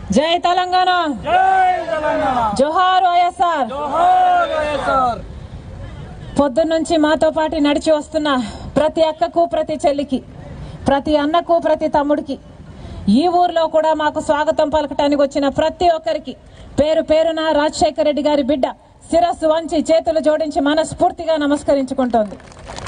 జై తెలంగాణ జై తెలంగాణ జోహార్ వైఎస్ఆర్ జోహార్ వైఎస్ఆర్ పొద్దున్న నుంచి మాతో పాటు నడిచి వస్తున్న ప్రతి అక్కకు ప్రతి చెల్లికి ప్రతి అన్నకు ప్రతి తమ్ముడికి ఈ ఊర్లో కూడా మాకు స్వాగతం పలకటానికి వచ్చిన ప్రతి ఒక్కరికి పేరు పేరున రాజశేఖర రెడ్డి గారి బిడ్డ శిరస్సు వంచి చేతులు జోడించి మనస్ఫూర్తిగా నమస్కరించుకుంటోంది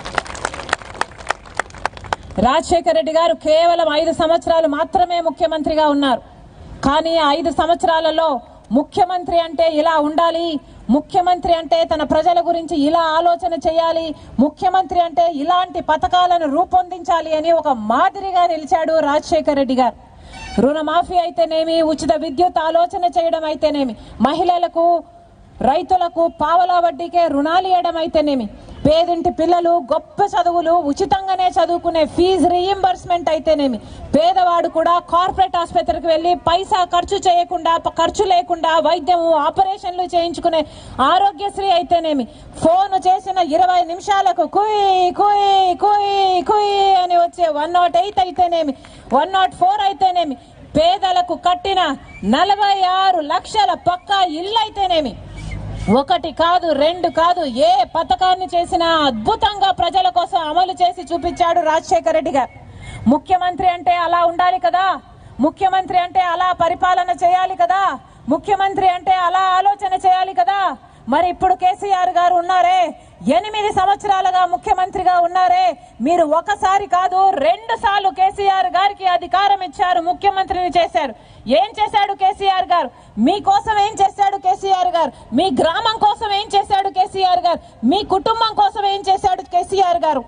రాజశేఖర రెడ్డి గారు కేవలం ఐదు సంవత్సరాలు మాత్రమే ముఖ్యమంత్రిగా ఉన్నారు కానీ ఆ ఐదు సంవత్సరాలలో ముఖ్యమంత్రి అంటే ఇలా ఉండాలి ముఖ్యమంత్రి అంటే తన ప్రజల గురించి ఇలా ఆలోచన చేయాలి ముఖ్యమంత్రి అంటే ఇలాంటి పథకాలను రూపొందించాలి అని ఒక మాదిరిగా నిలిచాడు రాజశేఖర రెడ్డి గారు రుణమాఫీ అయితేనేమి ఉచిత విద్యుత్ ఆలోచన చేయడం అయితేనేమి మహిళలకు రైతులకు పావలా వడ్డీకే రుణాలు ఇవ్వడం అయితేనేమి పేదింటి పిల్లలు గొప్ప చదువులు ఉచితంగానే చదువుకునే ఫీజు రీయింబర్స్మెంట్ అయితేనేమి పేదవాడు కూడా కార్పొరేట్ ఆసుపత్రికి వెళ్లి పైసా ఖర్చు చేయకుండా ప- ఖర్చు లేకుండా వైద్యము ఆపరేషన్లు చేయించుకునే ఆరోగ్యశ్రీ అయితేనేమి ఫోన్ చేసిన ఇరవై నిమిషాలకు కుయ్ కుయ్ కుయ్ కుయ్ అని వచ్చే వన్ నాట్ ఎయిట్ అయితేనేమి వన్ నాట్ ఫోర్ అయితేనేమి పేదలకు కట్టిన నలభై ఆరు లక్షల పక్కా ఇల్లు అయితేనేమి ఒకటి కాదు రెండు కాదు ఏ పథకాన్ని చేసినా అద్భుతంగా ప్రజల కోసం అమలు చేసి చూపించాడు రాజశేఖర రెడ్డి గారు ముఖ్యమంత్రి అంటే అలా ఉండాలి కదా ముఖ్యమంత్రి అంటే అలా పరిపాలన చేయాలి కదా ముఖ్యమంత్రి అంటే అలా ఆలోచన చేయాలి కదా మరి ఇప్పుడు కేసీఆర్ గారు ఉన్నారే ఎనిమిది సంవత్సరాలుగా ముఖ్యమంత్రిగా ఉన్నారే మీరు ఒకసారి కాదు రెండు సార్లు కేసీఆర్ గారికి అధికారం ఇచ్చారు ముఖ్యమంత్రిని చేశారు ఏం చేశాడు కేసీఆర్ గారు మీకోసం ఏం చేశాడు కేసీఆర్ గారు మీ గ్రామం కోసం ఏం చేశాడు కేసీఆర్ గారు మీ కుటుంబం కోసం ఏం చేశాడు కేసీఆర్ గారు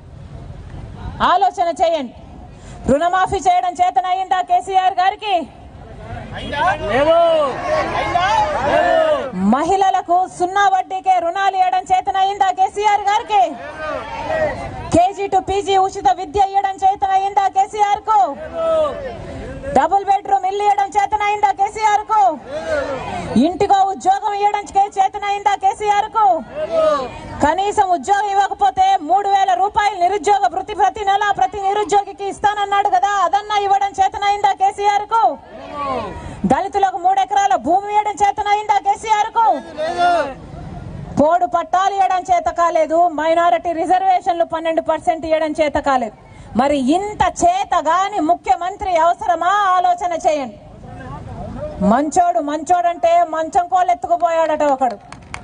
ఆలోచన చేయండి రుణమాఫీ చేయడం చేతనయ్యిందా కేసీఆర్ గారికి లేదు మహిళలకు సున్నా వడ్డీకే రుణాలు ఇవ్వడం చేతనయ్యిందా కేసీఆర్ గారికి కేజీ టు పీజీ ఉచిత విద్య ఇవ్వడం చేతనయ్యిందా కేసీఆర్ కు డబుల్ బెడ్రూమ్ ఇల్లు ఇవ్వడం చేతనైందా కేసీఆర్ కు ఇంటికో ఉద్యోగం ఇవ్వడం చే- చేతనైందా కేసీఆర్ కు కనీసం ఉద్యోగం ఇవ్వకపోతే మూడు వేల రూపాయలు నిరుద్యోగ వృత్తి ప్రతి నెల ప్రతి నిరుద్యోగికి ఇస్తానన్నాడు కదా అదన్నా ఇవ్వడం చేతనైందా కేసీఆర్ కు దళితులకు మూడెకరాల భూమి ఇవ్వడం చేతనైందా కేసీఆర్ కు పోడు పట్టాలు ఇవ్వడం చేత కాలేదు మైనారిటీ రిజర్వేషన్లు పన్నెండు పర్సెంట్ ఇవ్వడం చేత కాలేదు మరి ఇంత చేతగాని ముఖ్యమంత్రి అవసరమా ఆలోచన చేయండి మంచోడు మంచోడంటే మంచం కోళ్ళు ఎత్తుకుపోయాడట ఒకడు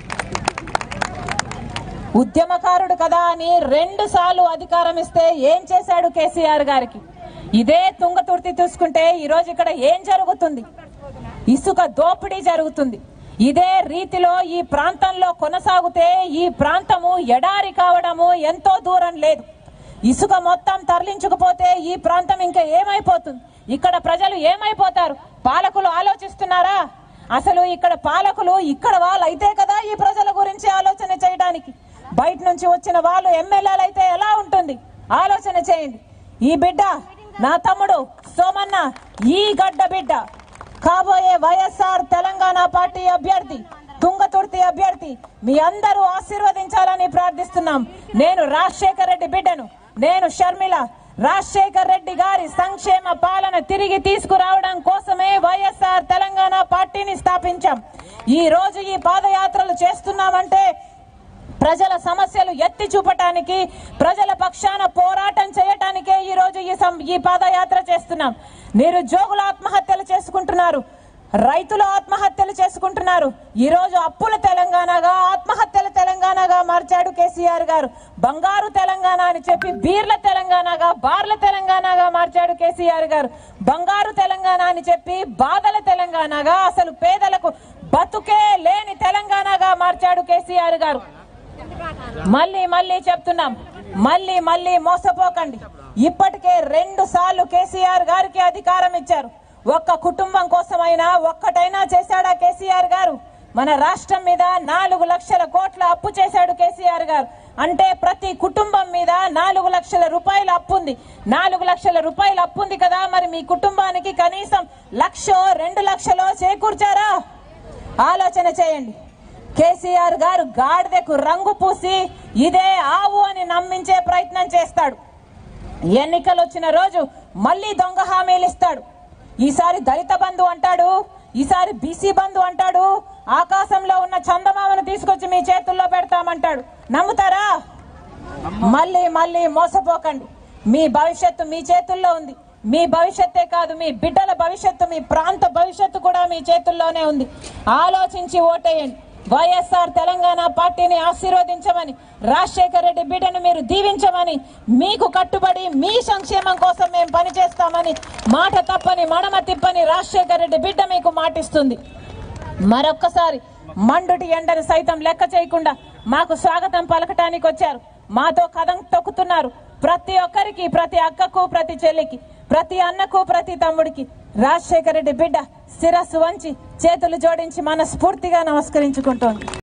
ఉద్యమకారుడు కదా అని రెండు సార్లు అధికారం ఇస్తే ఏం చేశాడు కేసీఆర్ గారికి ఇదే తుంగతుర్తి చూసుకుంటే ఈ రోజు ఇక్కడ ఏం జరుగుతుంది ఇసుక దోపిడీ జరుగుతుంది ఇదే రీతిలో ఈ ప్రాంతంలో కొనసాగితే ఈ ప్రాంతము ఎడారి కావడము ఎంతో దూరం లేదు ఇసుక మొత్తం తరలించకపోతే ఈ ప్రాంతం ఇంకా ఏమైపోతుంది ఇక్కడ ప్రజలు ఏమైపోతారు పాలకులు ఆలోచిస్తున్నారా అసలు ఇక్కడ పాలకులు ఇక్కడ వాళ్ళు అయితే కదా ఈ ప్రజల గురించి ఆలోచన చేయడానికి బయట నుంచి వచ్చిన వాళ్ళు ఎమ్మెల్యేలు అయితే ఎలా ఉంటుంది ఆలోచన చేయండి ఈ బిడ్డ నా తమ్ముడు సోమన్న ఈ గడ్డ బిడ్డ కాబోయే వైఎస్ఆర్ తెలంగాణ పార్టీ అభ్యర్థి తుంగతుర్తి అభ్యర్థి మీ అందరూ ఆశీర్వదించాలని ప్రార్థిస్తున్నాం నేను రాజశేఖర్ రెడ్డి బిడ్డను నేను షర్మిల రాజశేఖర్ రెడ్డి గారి సంక్షేమ పాలన తిరిగి తీసుకురావడం కోసమే వైఎస్ఆర్ తెలంగాణ పార్టీని స్థాపించాం ఈ రోజు ఈ పాదయాత్రలు చేస్తున్నామంటే ప్రజల సమస్యలు ఎత్తి చూపటానికి ప్రజల పక్షాన పోరాటం చేయటానికే ఈ రోజు ఈ సం- ఈ పాదయాత్ర చేస్తున్నాం నిరుద్యోగులు ఆత్మహత్యలు చేసుకుంటున్నారు రైతులు ఆత్మహత్యలు చేసుకుంటున్నారు ఈ రోజు అప్పుల తెలంగాణగా ఆత్మహత్యల తెలంగాణగా మార్చాడు కేసీఆర్ గారు బంగారు తెలంగాణ అని చెప్పి బీర్ల తెలంగాణగా బార్ల తెలంగాణగా మార్చాడు కేసీఆర్ గారు బంగారు తెలంగాణ అని చెప్పి బాధల తెలంగాణగా అసలు పేదలకు బతుకే లేని తెలంగాణగా మార్చాడు కేసీఆర్ గారు మళ్ళీ మళ్ళీ చెప్తున్నాం మళ్ళీ మళ్ళీ మోసపోకండి ఇప్పటికే రెండు సార్లు కేసీఆర్ గారికి అధికారం ఇచ్చారు ఒక్క కుటుంబం కోసమైనా ఒక్కటైనా చేశాడా కేసీఆర్ గారు మన రాష్ట్రం మీద నాలుగు లక్షల కోట్ల అప్పు చేశాడు కేసీఆర్ గారు అంటే ప్రతి కుటుంబం మీద నాలుగు లక్షల రూపాయల అప్పు ఉంది నాలుగు లక్షల రూపాయల అప్పు ఉంది కదా మరి మీ కుటుంబానికి కనీసం లక్షో రెండు లక్షలో చేకూర్చారా ఆలోచన చేయండి కేసీఆర్ గారు గాడిదకు రంగు పూసి ఇదే ఆవు అని నమ్మించే ప్రయత్నం చేస్తాడు ఎన్నికలు వచ్చిన రోజు మళ్ళీ దొంగ హామీలు ఇస్తాడు ఈసారి దళిత బంధు అంటాడు ఈసారి బీసీ బంధు అంటాడు ఆకాశంలో ఉన్న చందమామను తీసుకొచ్చి మీ చేతుల్లో పెడతామంటాడు నమ్ముతారా మళ్ళీ మళ్ళీ మోసపోకండి మీ భవిష్యత్తు మీ చేతుల్లో ఉంది మీ భవిష్యత్తే కాదు మీ బిడ్డల భవిష్యత్తు మీ ప్రాంత భవిష్యత్తు కూడా మీ చేతుల్లోనే ఉంది ఆలోచించి ఓటేయండి వైఎస్ఆర్ తెలంగాణ పార్టీని ఆశీర్వదించమని రాజశేఖర రెడ్డి బిడ్డను మీరు దీవించమని మీకు కట్టుబడి మీ సంక్షేమం కోసం మేము పనిచేస్తామని మాట తప్పని మడమ తిప్పని రాజశేఖర రెడ్డి బిడ్డ మీకు మాటిస్తుంది మరొక్కసారి మండుటి ఎండను సైతం లెక్క చేయకుండా మాకు స్వాగతం పలకటానికి వచ్చారు మాతో కథం తొక్కుతున్నారు ప్రతి ఒక్కరికి ప్రతి అక్కకు ప్రతి చెల్లికి ప్రతి అన్నకు ప్రతి తమ్ముడికి రాజశేఖర రెడ్డి బిడ్డ శిరస్సు వంచి చేతులు జోడించి మనస్ఫూర్తిగా నమస్కరించుకుంటోంది